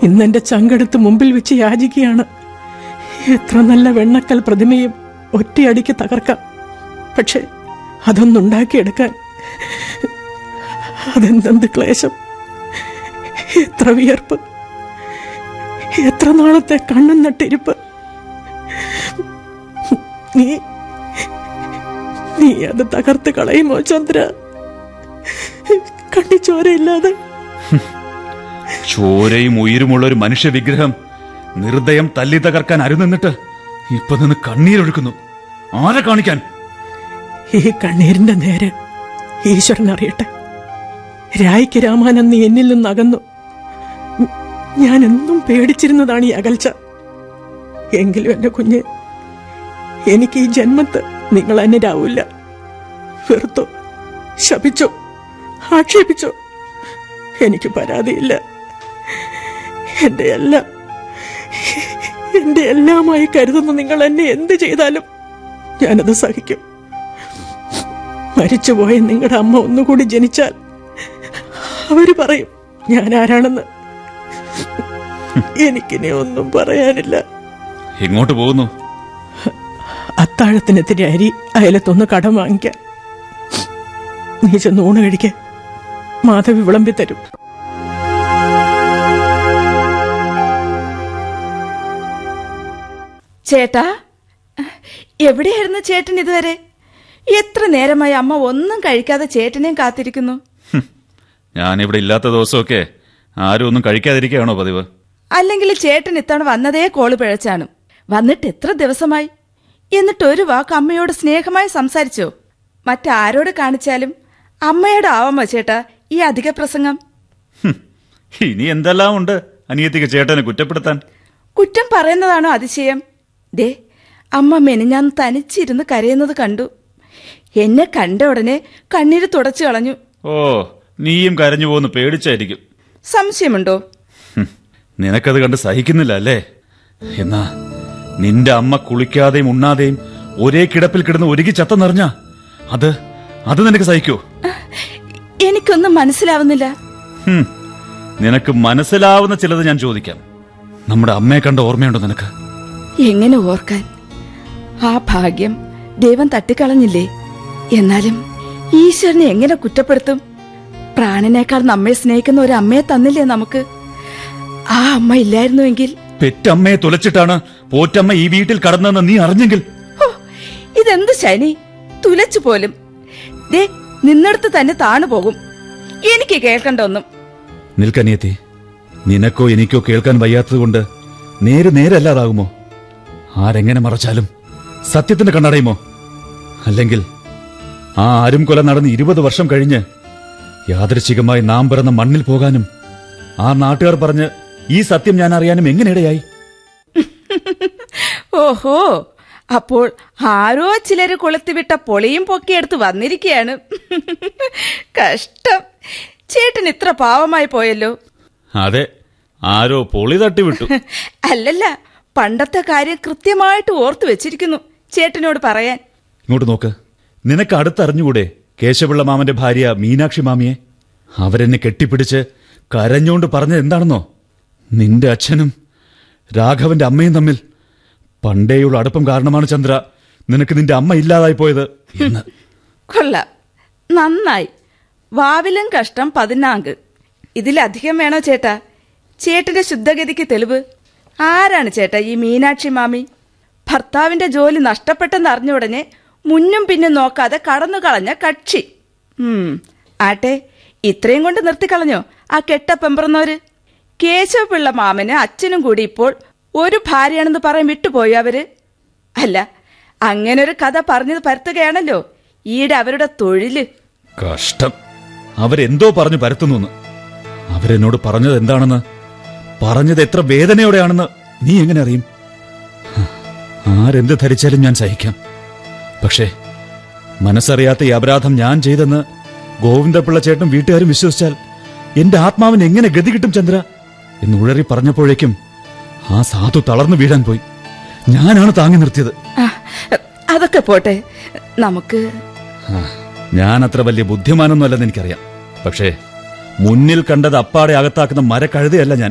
ഇന്നെന്റെ ചങ്കെടുത്ത് മുമ്പിൽ വെച്ച് യാചിക്കുകയാണ് എത്ര നല്ല വെണ്ണക്കൽ പ്രതിമയും ഒറ്റയടിക്ക് തകർക്കാം പക്ഷെ അതൊന്നുണ്ടാക്കിയെടുക്കാൻ അതെന്തെന്ത് ക്ലേശം എത്ര വിയർപ്പ് എത്ര നാളത്തെ കണ്ണും നട്ടിരിപ്പ് നീ നീ അത് തകർത്ത് കളയുമോ ചന്ദ്ര കണ്ണിച്ചോരയില്ലാതെ ചോരയും ഉயிருമുള്ള ഒരു മനുഷ്യ വിഗ്രഹം നിർദ്ദയം തല്ലി തകർക്കാൻ അരുനിന്നിട്ട് ഇപ്പൊ നിന്ന് കണ്ണീരൊഴുക്കുന്നു ആരെ കാണിക്കാൻ ഈ കണ്ണീരിന്റെ നേരെ ഈശ്വരൻ അറിയട്ടെ രായ്ക്ക് രാമാനൻ നീ എന്നിൽ നിന്ന് അകന്നു ഉം, ഞാൻ എന്നും പേടിച്ചിരുന്നതാണ് ഈ അകൽച്ച എങ്കിലും എന്റെ കുഞ്ഞ് എനിക്ക് ഈ ജന്മത്ത് നിങ്ങൾ അന്യരാവില്ല വെറുത്തോ ശപിച്ചോ ആക്ഷേപിച്ചോ എനിക്ക് പരാതിയില്ല എന്റെ എല്ലാം എന്റെ എല്ലാമായി കരുതുന്ന നിങ്ങൾ എന്നെ എന്ത് ചെയ്താലും ഞാനത് സഹിക്കും മരിച്ചുപോയ നിങ്ങളുടെ അമ്മ ഒന്നുകൂടി ജനിച്ചാൽ അവര് പറയും ഞാൻ ആരാണെന്ന് എനിക്കിനി ഒന്നും പറയാനില്ല എങ്ങോട്ട് പോകുന്നു അത്താഴത്തിനെത്തിരി അരി അയലത്തൊന്ന് കടം വാങ്ങിക്കാൻ നീ ചെന്ന് ഊണ് കഴിക്ക മാധവി വിളമ്പി തരും ചേട്ടാ എവിടെയായിരുന്നു ചേട്ടൻ ഇതുവരെ എത്ര നേരമായി അമ്മ ഒന്നും കഴിക്കാതെ ചേട്ടനെയും കാത്തിരിക്കുന്നു ഞാനിവിടെ ഇല്ലാത്ത ദിവസമൊക്കെ ആരും ഒന്നും കഴിക്കാതിരിക്കുകയാണോ പതിവ് അല്ലെങ്കിൽ ചേട്ടൻ ഇത്തവണ വന്നതേ കോള് പിഴച്ചാണ് വന്നിട്ട് എത്ര ദിവസമായി എന്നിട്ട് ഒരു വാക്ക് അമ്മയോട് സ്നേഹമായി സംസാരിച്ചോ മറ്റാരോട് കാണിച്ചാലും അമ്മയോട് ആവാമോ ചേട്ടാ ഈ അധിക പ്രസംഗം ഹും, ഇനി എന്തെല്ലാം ഉണ്ട് അനിയത്തിക്ക് ചേട്ടനെ കുറ്റപ്പെടുത്താൻ കുറ്റം പറയുന്നതാണോ അതിശയം ദേ അമ്മ മെനിഞ്ഞാന്ന് തനിച്ചിരുന്ന് കരയുന്നത് കണ്ടു എന്നെ കണ്ട ഉടനെ കണ്ണീര് തുടച്ചു കളഞ്ഞു ഓ നീയും കരഞ്ഞു പോകുന്നു പേടിച്ചായിരിക്കും സംശയമുണ്ടോ ഹും, നിനക്കത് കണ്ട് സഹിക്കുന്നില്ല അല്ലേ എന്നാ നിന്റെ അമ്മ കുളിക്കാതെയും ഉണ്ണാതെയും ഒരേ കിടപ്പിൽ കിടന്ന് ഒരുക്കി ചത്ത നിറഞ്ഞ അത് അത് നിനക്ക് സഹിക്കോ എനിക്കൊന്നും മനസ്സിലാവുന്നില്ല ഹും, നിനക്ക് മനസ്സിലാവുന്ന ചിലത് ഞാൻ ചോദിക്കാം നമ്മുടെ അമ്മയെ കണ്ട ഓർമ്മയുണ്ടോ നിനക്ക് എങ്ങനെ ഓർക്കാൻ ആ ഭാഗ്യം ദൈവം തട്ടിക്കളഞ്ഞില്ലേ എന്നാലും ഈശ്വരനെ എങ്ങനെ കുറ്റപ്പെടുത്തും പ്രാണനേക്കാൾ നമ്മെ സ്നേഹിക്കുന്ന ഒരു അമ്മയെ തന്നില്ലേ നമുക്ക് ആ അമ്മ ഇല്ലായിരുന്നുവെങ്കിൽ പെറ്റമ്മയെ തുലച്ചിട്ടാണ് പോറ്റമ്മ ഈ വീട്ടിൽ കടന്നതെന്ന് നീ അറിഞ്ഞെങ്കിൽ ഹോ, ഇതെന്ത് ശനി തുലച്ചു പോലും ദേ നിന്നിടത്ത് തന്നെ താണു പോകും എനിക്ക് കേൾക്കണ്ട ഒന്നും നിൽക്കനിയത്തി നിനക്കോ എനിക്കോ കേൾക്കാൻ വയ്യാത്തതുകൊണ്ട് നേര് നേരല്ലാതാകുമോ ആരെങ്ങനെ മറച്ചാലും സത്യത്തിന് കണ്ണടയുമോ അല്ലെങ്കിൽ ആ ആരും കൊല നടന്ന് ഇരുപത് വർഷം കഴിഞ്ഞ് യാദൃശികമായി നാം പിറന്ന മണ്ണിൽ പോകാനും ആ നാട്ടുകാർ പറഞ്ഞ് ഈ സത്യം ഞാൻ അറിയാനും എങ്ങനെയിടയായി ഓഹോ അപ്പോൾ ആരോ ചിലര് കൊളുത്തിവിട്ട പൊളിയും പൊക്കിയെടുത്ത് വന്നിരിക്കുകയാണ് കഷ്ടം ചേട്ടൻ ഇത്ര പാവമായി പോയല്ലോ അതെ ആരോ പൊളി തട്ടിവിട്ടു അല്ലല്ല പണ്ടത്തെ കാര്യം കൃത്യമായിട്ട് ഓർത്തു വെച്ചിരിക്കുന്നു ചേട്ടനോട് പറയാൻ ഇങ്ങോട്ട് നോക്ക് നിനക്ക് അടുത്തറിഞ്ഞുകൂടെ കേശവപിള്ള മാമന്റെ ഭാര്യ മീനാക്ഷി മാമിയെ അവരെന്നെ കെട്ടിപ്പിടിച്ച് കരഞ്ഞുകൊണ്ട് പറഞ്ഞത് എന്താണെന്നോ നിന്റെ അച്ഛനും രാഘവന്റെ അമ്മയും തമ്മിൽ പണ്ടേയുള്ള അടുപ്പം കാരണമാണ് ചന്ദ്ര നിനക്ക് നിന്റെ അമ്മ ഇല്ലാതായി പോയത് എന്ന് കൊള്ളാം നന്നായി വാവിലും കഷ്ടം പതിനാങ്ക് ഇതിലധികം വേണോ ചേട്ടാ ചേട്ടന്റെ ശുദ്ധഗതിക്ക് തെളിവ് ആരാണ് ചേട്ടാ ഈ മീനാക്ഷി മാമി ഭർത്താവിന്റെ ജോലി നഷ്ടപ്പെട്ടെന്ന് അറിഞ്ഞ ഉടനെ മുന്നും പിന്നും നോക്കാതെ കടന്നു കളഞ്ഞ കക്ഷി ഉം ആട്ടെ ഇത്രയും കൊണ്ട് നിർത്തിക്കളഞ്ഞോ ആ കെട്ട പെമ്പറന്നോര് കേശവപിള്ള മാമന് അച്ഛനും കൂടി ഇപ്പോൾ ഒരു ഭാര്യയാണെന്ന് പറയാൻ വിട്ടുപോയോ അവര് അല്ല അങ്ങനൊരു കഥ പറഞ്ഞത് പരത്തുകയാണല്ലോ ഈടെ അവരുടെ തൊഴില് കഷ്ടം അവരെന്തോ പറഞ്ഞു പരത്തുന്നു അവരെന്നോട് പറഞ്ഞത് എന്താണെന്ന് പറഞ്ഞത് എത്ര വേദനയോടെയാണെന്ന് നീ എങ്ങനെ അറിയും ഹ, ആരെന്ത് ധരിച്ചാലും ഞാൻ സഹിക്കാം പക്ഷേ മനസ്സറിയാത്ത ഈ അപരാധം ഞാൻ ചെയ്തെന്ന് ഗോവിന്ദപിള്ള ചേട്ടനും വീട്ടുകാരും വിശ്വസിച്ചാൽ എന്റെ ആത്മാവിന് എങ്ങനെ ഗതി കിട്ടും ചന്ദ്ര എന്ന് ഉഴറി പറഞ്ഞപ്പോഴേക്കും ആ സാധു തളർന്നു വീഴാൻ പോയി ഞാനാണ് താങ്ങി നിർത്തിയത് ആ, അതൊക്കെ പോട്ടെ നമുക്ക് ആ, ഞാൻ അത്ര വലിയ ബുദ്ധിമാനൊന്നും അല്ലെന്ന് എനിക്കറിയാം പക്ഷേ മുന്നിൽ കണ്ടത് അപ്പാടെ അകത്താക്കുന്ന മരക്കഴുതയല്ല ഞാൻ